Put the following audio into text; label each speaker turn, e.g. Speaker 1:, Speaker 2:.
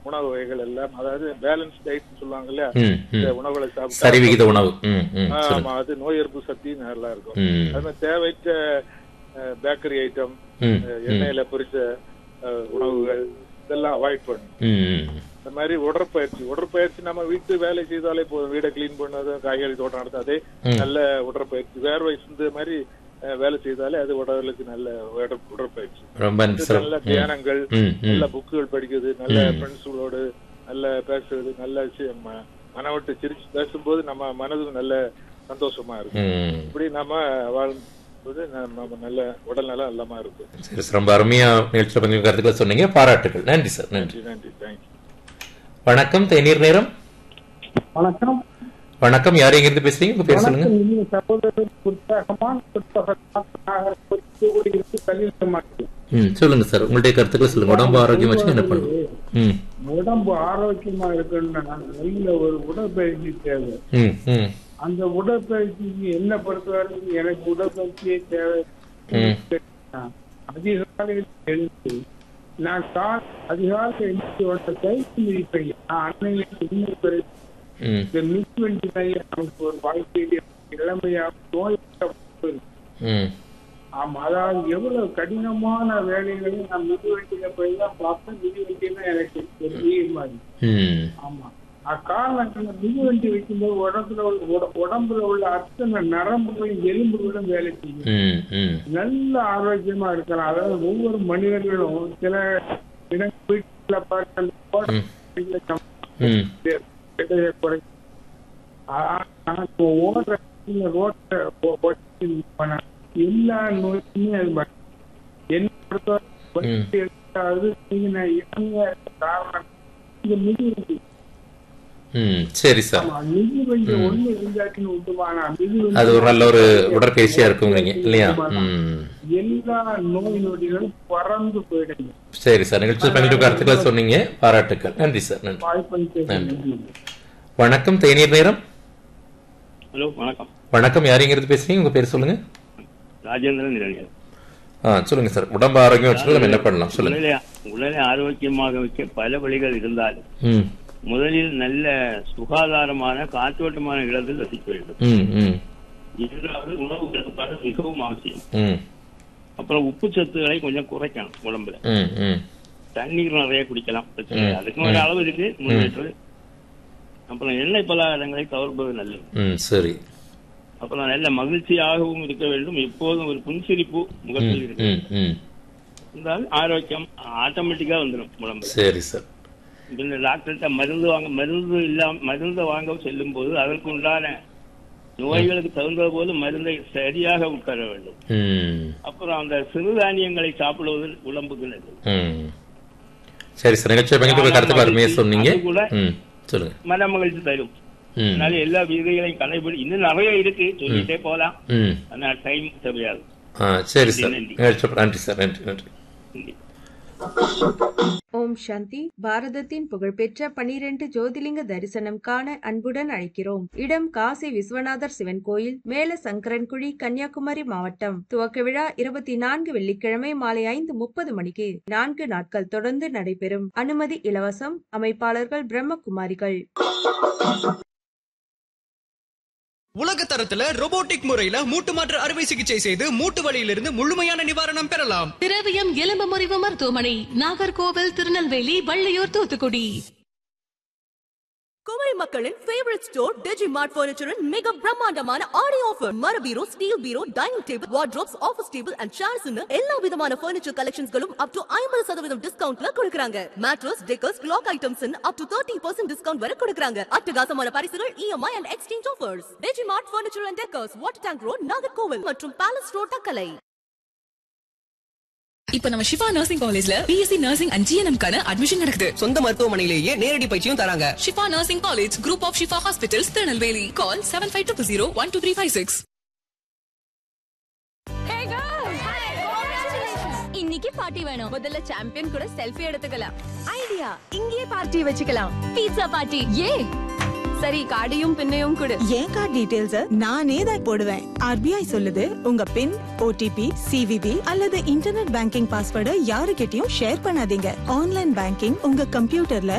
Speaker 1: உணவு வகைகள் எல்லாம் அதாவது பேலன்ஸ் டயட் சொல்லுவாங்க இல்லையா
Speaker 2: ம்,
Speaker 1: இந்த
Speaker 2: ம்.
Speaker 1: உணவுகளை சாப்பிட்டா
Speaker 2: சரி விகித உணவு ம் ம்
Speaker 1: ஆ,
Speaker 2: சொல்லுங்க
Speaker 1: ஆமா அது நோய் எதிர்ப்பு சக்தி நல்லா இருக்கும்
Speaker 2: ம்
Speaker 1: அது மாதிரி தேவையற்ற பேக்கரி ஐட்டம்
Speaker 2: ம்
Speaker 1: எண்ணெயில பொரிச்ச அஹ், உணவுகள் இதெல்லாம் அவாய்ட் பண்ணணும்
Speaker 2: ம்
Speaker 1: இந்த மாதிரி உடற்பயிற்சி உடற்பயிற்சி நம்ம வீட்டு வேலை செய்தாலே போதும் வீடை கிளீன் பண்ணது காய்கறி தோட்டம் நடத்தாதே நல்ல உடற்பயிற்சி வேர்வை சிந்த மாதிரி அஹ், வேலை செய்தாலே அது உடலுக்கு நல்ல உட- உடற்பயிற்சி
Speaker 2: ரொம்ப
Speaker 1: நல்ல
Speaker 2: சிறப்பு
Speaker 1: தியானங்கள்
Speaker 2: ம் ம்
Speaker 1: நல்ல புக்குகள் படிக்கிறது நல்ல ஃப்ரெண்ட்ஸுகளோடு நல்ல பேசுறது நல்ல விஷயம் ம- மனம் விட்டு சிரிச்சு பேசும்போது நம்ம மனது நல்ல சந்தோஷமா இருக்கும்
Speaker 2: ம்
Speaker 1: இப்படி நம்ம வாழ்ம்போது நம்ம நல்ல உடல் நலம் நல்லமா இருக்கும்
Speaker 2: சரி சார் ரொம்ப அருமையா நிகழ்ச்சியில் பங்கு கருத்துக்களை சொன்னீங்க பாராட்டுகள் நன்றி சார் நன்றி
Speaker 1: நன்றி நன்றி தேங்க்யூ
Speaker 2: வணக்கம் தேநீர் நேரம்
Speaker 3: வணக்கம்
Speaker 2: வணக்கம் யார் எங்கிருந்து பேசுறீங்க உங்க பேர் சொல்லுங்க
Speaker 3: வணக்கம் இனிய சகோதரர் உற்சாகமான புத்தகமாக தூத்துக்குடி இருந்து கலில் மாட்டேன்
Speaker 2: ம் சொல்லுங்க சார் உங்களுடைய கருத்துக்களை சொல்லுங்க உடம்பு ஆரோக்கியம் வச்சு என்ன பண்ணணும் ம்
Speaker 3: உடம்பு ஆரோக்கியமா இருக்குன்னா நல்ல ஒரு உடற்பயிற்சி தேவை
Speaker 2: ம் ம்
Speaker 3: அந்த உடற்பயிற்சிக்கு என்ன பொறுத்த வரைக்கும் எனக்கு உடற்பயிற்சியே தேவை
Speaker 2: ம்.
Speaker 3: அதிகாலையில் எழுந்து நான் கால் அதிகாலை எழுந்து வந்த கைக்கு மிதிப்பேன் நான் அன்னையிலிருந்து இன்னும் வரை
Speaker 2: ம்
Speaker 3: இந்த மிதிவண்டி நமக்கு ஒரு வாழ்க்கையிலே இளமையாக நோய்
Speaker 2: ம்
Speaker 3: ஆமா அதாவது எவ்வளவு கடினமான வேலைகளையும் நான் மிதிவண்டியில போய் தான் பார்ப்பேன் மிதிவண்டி தான் எனக்கு பெரிய மாதிரி
Speaker 2: ம்
Speaker 3: ஆமா அக்காரணத்துல மிதிவண்டி வைக்கும்போது உடம்புல உள்ள உட- உடம்புல உள்ள அத்தனை நரம்புகளும் எலும்புகளும் வேலை செய்யும்
Speaker 2: ம் ம்
Speaker 3: நல்ல ஆரோக்கியமா இருக்கலாம் அதாவது ஒவ்வொரு மனிதர்களும் சில இடங்கள் வீட்டுல பார்த்து அந்த கோடையில நம்ம
Speaker 2: ம்
Speaker 3: எடையை குறை ஆனா, இப்போ ஓடுற ரோட்ட போன எல்லா நோயுமே அது மட்டும். என்ன பொறுத்தவரை அதாவது நீங்க இறங்க காரணம் இந்த மிதிவண்டி
Speaker 2: ம் சரி சார்
Speaker 3: ஆமா, மிதிவண்டி ஒண்ணு இருந்தாச்சுன்னு உண்டுமானா மிதிவண்டி
Speaker 2: அது ஒரு நல்ல ஒரு உடற்பயிற்சியா இருக்குங்கிறீங்க இல்லையா ம்
Speaker 3: எல்லா நோய் நொடிகளும் பறந்து போயிடுங்க
Speaker 2: சரி சார் நிகழ்ச்சியில் பங்கிட்டு கருத்துக்களை சொன்னீங்க பாராட்டுக்கள் நன்றி சார் நன்றி
Speaker 3: வாய்ப்பு
Speaker 2: வணக்கம் தேநீர் நேரம்
Speaker 4: ஹலோ வணக்கம்
Speaker 2: வணக்கம் யார் எங்கிருந்து பேசுறீங்க உங்க பேர் சொல்லுங்க
Speaker 4: ராஜேந்திரன் நிரஞ்சன்
Speaker 2: ஆ சொல்லுங்க சார் உடம்பு ஆரோக்கியம் வச்சுட்டு நம்ம என்ன பண்ணலாம் சொல்லுங்க
Speaker 4: உடலை உடலை ஆரோக்கியமாக வைக்க பல வழிகள் இருந்தாலும்
Speaker 2: ம்
Speaker 4: முதலில் நல்ல சுகாதாரமான காற்றோட்டமான இடத்தில் வசிக்க வேண்டும்
Speaker 2: ம் ம்
Speaker 4: இரண்டாவது உணவு கட்டுப்பாடு மிகவும் அவசியம்
Speaker 2: ம்
Speaker 4: அப்புறம் உப்பு சத்துக்களை கொஞ்சம் குறைக்கணும் உடம்புல
Speaker 2: ம் ம்
Speaker 4: தண்ணீர் நிறைய குடிக்கலாம் பிரச்சனை இல்லை. அதுக்கு ஒரு அளவு இருக்கு மூணு லிட்டர் அப்புறம் எண்ணெய் பலகாரங்களை தவிர்ப்பது நல்லது
Speaker 2: ம் சரி
Speaker 4: அப்புறம் நல்ல மகிழ்ச்சியாகவும் இருக்க வேண்டும் எப்போதும் ஒரு புன்சிரிப்பு முகத்தில் இருக்கு
Speaker 2: ம் ம்
Speaker 4: இருந்தால் ஆரோக்கியம் ஆட்டோமேட்டிக்கா வந்துடும் உடம்புல
Speaker 2: சரி சார்
Speaker 4: இந்த டாக்டர்கிட்ட மருந்து வாங்க மருந்து இல்லாம மருந்து வாங்க செல்லும் போது அதற்கு உண்டான நோய்களுக்கு தகுந்த போது மருந்தை சரியாக உட்கார வேண்டும்
Speaker 2: ம்
Speaker 4: அப்புறம் அந்த சிறுதானியங்களை சாப்பிடுவது உடம்புக்கு நல்லது
Speaker 2: ம் சரி சார் நிகழ்ச்சியை பங்கிட்டு கருத்துக்கள் அருமையா சொன்னீங்க
Speaker 4: அது கூட
Speaker 2: ம் சொல்லுங்க
Speaker 4: மன மகிழ்ச்சி தரும்
Speaker 2: ம்
Speaker 4: அதனால எல்லா விதிகளையும் கடைபிடி இன்னும் நிறைய இருக்கு சொல்லிட்டே போலாம்
Speaker 2: ம்
Speaker 4: ஆனா டைம் தெரியாது
Speaker 2: ஆ சரி சார்
Speaker 4: நன்றி.
Speaker 2: நிகழ்ச்சி நன்றி சார் நன்றி நன்றி
Speaker 4: நன்றி.
Speaker 5: ஓம் சாந்தி பாரதத்தின் புகழ்பெற்ற பனிரெண்டு ஜோதிலிங்க தரிசனம் காண அன்புடன் அழைக்கிறோம் இடம் காசி விஸ்வநாதர் சிவன் கோயில் மேல சங்கரன்குழி கன்னியாகுமரி மாவட்டம் துவக்க விழா இருபத்தி நான்கு வெள்ளிக்கிழமை மாலை ஐந்து முப்பது மணிக்கு நான்கு நாட்கள் தொடர்ந்து நடைபெறும் அனுமதி இலவசம் அமைப்பாளர்கள் பிரம்மகுமாரிகள்
Speaker 6: உலக தரத்துல robotic முறையில மூட்டு மாற்று அறுவை சிகிச்சை செய்து மூட்டு வலியிலிருந்து முழுமையான நிவாரணம் பெறலாம்
Speaker 7: திரவியம் எலும்பு முறிவு மருத்துவமனை நாகர்கோவில் திருநெல்வேலி வள்ளியூர் தூத்துக்குடி
Speaker 8: குமரி மக்களின் ஃபேவரட் ஸ்டோர் டிஜி மார்ட் பர்னிச்சரின் மிக பிரம்மாண்டமான ஆடி ஆஃபர் மர bureau steel bureau dining table wardrobes office table and chairs எல்லா விதமான பர்னிச்சர் கலெக்ஷன்ஸ்களும் அப் டு ஐம்பது சதவீதம் டிஸ்கவுண்ட்ல கொடுக்கறாங்க mattress decors clock items up to thirty percent discount வரை கொடுக்கறாங்க அட்டகாசமான பரிசுகள் EMI and exchange offers Digi Mart furniture and decors water tank road Nagercoil மற்றும் பேலஸ் ரோட் தக்கலை
Speaker 7: இப்ப நம்ம சிவா நர்சிங் காலேஜ்ல பிஎஸ்சி நர்சிங் அண்ட் ஜிஎன்எம் கான அட்மிஷன் நடக்குது
Speaker 6: சொந்த மருத்துவமனையிலேயே நேரடி பயிற்சியும் தராங்க
Speaker 7: Shifa nursing college group of Shifa hospitals Tirunelveli call seven five two zero one two three five six
Speaker 8: இன்னைக்கு பார்ட்டி வேணும் முதல்ல சாம்பியன் கூட செல்ஃபி எடுத்துக்கலாம் ஐடியா இங்கேயே பார்ட்டி வச்சுக்கலாம் பீட்சா பார்ட்டி ஏ சரி கார்டையும் பின்னையும் கொடு
Speaker 9: என் கார்டு டீடைல்ஸ் நானே தான் போடுவேன் ஆர்பிஐ சொல்லுது உங்க பின் ஓடிபி சிவிவி அல்லது இன்டர்நெட் பேங்கிங் பாஸ்வேர்டை யாருக்கிட்டயும் ஷேர் பண்ணாதீங்க ஆன்லைன் பேங்கிங் உங்க கம்ப்யூட்டர்ல